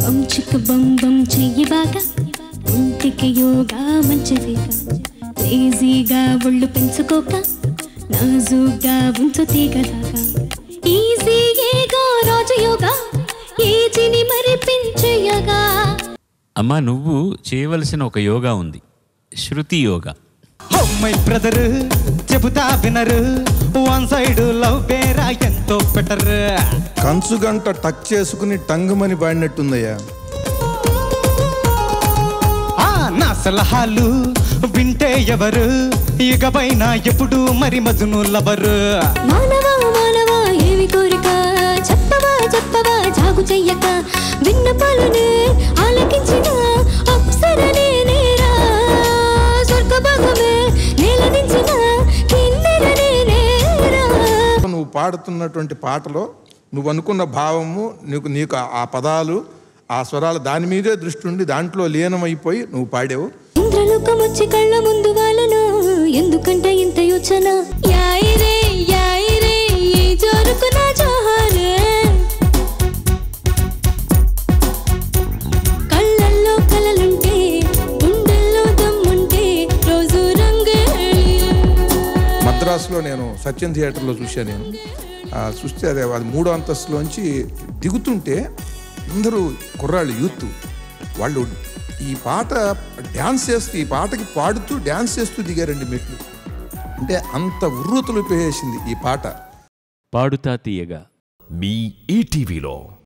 బం చిక్క బం బం చెయ్యి బాగా ఒంటికి యోగా మంచిదిగా లేజీగా ఒళ్ళు పెంచుకోక నాజుగా ఉంచు తీగలాగా ఈజీగా రాజయోగా ఏజిని మరి పెంచయగా అమ్మా నువ్వు చేయవలసిన ఒక యోగా ఉంది Shruti yoga oh my brother చెబుతా వినరు వన్ సైడ్ లవ్ పేరా ఎంతో బెటర్ కంచు గంట టక్ చేసుకుని టంగుమని పాడినట్టుందయ్యా ఆ నా సలహాలు వింటే ఎవరు ఇకపైన ఎప్పుడు మరి మజును లవరు మానవా మానవా ఏవి కోరిక చెప్పవా చెప్పవా జాగు చెయ్యక విన్నపాలనే ఆలకించిన అప్సరనే నేరా స్వర్గ భాగమే నేలనించిన కిన్నెరనే నేరా నువ్వు పాడుతున్నటువంటి పాటలో నువ్వు అనుకున్న భావము నీకు నీకు ఆ- ఆ పదాలు ఆ స్వరాలు దాని మీదే దృష్టి ఉండి దాంట్లో లీనమైపోయి నువ్వు పాడావు ఇంద్రలోకం వచ్చి కళ్ళ ముందు వాళ్ళను ఎందుకంటే ఇంత యోచన యాయిరే యాయిరే ఈ జోరుకు నా జోహారే కళ్ళల్లో కలలుంటే గుండెల్లో దమ్ముంటే రోజు రంగేళి మద్రాసులో నేను సత్యం థియేటర్లో చూశాను నేను ఆ, చూస్తే అదే అది మూడో అంతస్తులోంచి దిగుతుంటే అందరూ కుర్రాళ్ళు యూత్ వాళ్ళు ఈ పాట డ్యాన్స్ చేస్తూ ఈ పాటకి పాడుతూ డ్యాన్స్ చేస్తూ దిగారండి మెట్లు అంటే అంత ఉర్రూతలు పేసింది ఈ పాట పాడుతా తీయగా మీ ఈటీవీలో